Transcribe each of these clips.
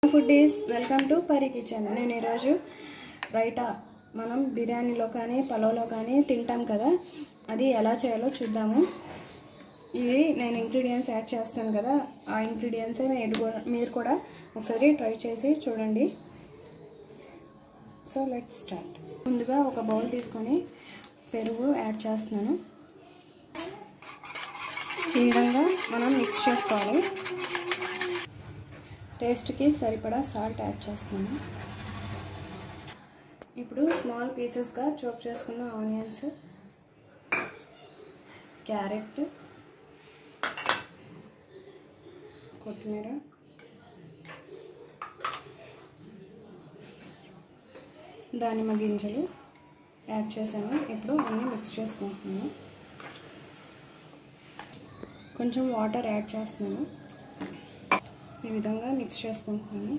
food is welcome to Pari kitchen నేను ఈరోజు రైటా మనం బిర్యానీలో కానీ పలావ్లో కానీ తింటాం కదా అది ఎలా చేయాలో చూద్దాము ఇది నేను ఇంగ్రీడియంట్స్ యాడ్ చేస్తాను కదా ఆ ఇంగ్రీడియంట్సే మీరు కూడా మీరు కూడా ఒకసారి ట్రై చేసి చూడండి సో లెట్ స్టార్ట్ ముందుగా ఒక బౌల్ తీసుకొని పెరుగు యాడ్ చేస్తున్నాను ఈ విధంగా మనం మిక్స్ చేసుకోవాలి టేస్ట్కి సరిపడా సాల్ట్ యాడ్ చేస్తున్నాను ఇప్పుడు స్మాల్ పీసెస్గా చాప్ చేసుకున్న ఆనియన్స్ క్యారెట్ కొత్తిమీర దానిమ్మ గింజలు యాడ్ చేశాను ఇప్పుడు అన్నీ మిక్స్ చేసుకుంటున్నాను కొంచెం వాటర్ యాడ్ చేస్తున్నాను ఈ విధంగా మిక్స్ చేసుకుంటున్నాను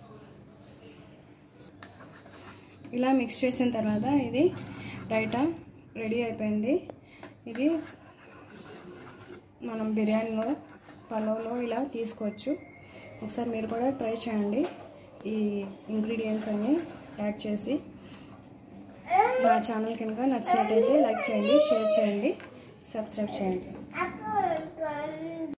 ఇలా మిక్స్ చేసిన తర్వాత ఇది రైటా రెడీ అయిపోయింది ఇది మనం బిర్యానీలో పలావ్లో ఇలా తీసుకోవచ్చు ఒకసారి మీరు కూడా ట్రై చేయండి ఈ ఇంగ్రీడియంట్స్ అన్నీ యాడ్ చేసి నా ఛానల్ కనుక నచ్చినట్టయితే లైక్ చేయండి షేర్ చేయండి సబ్స్క్రైబ్ చేయండి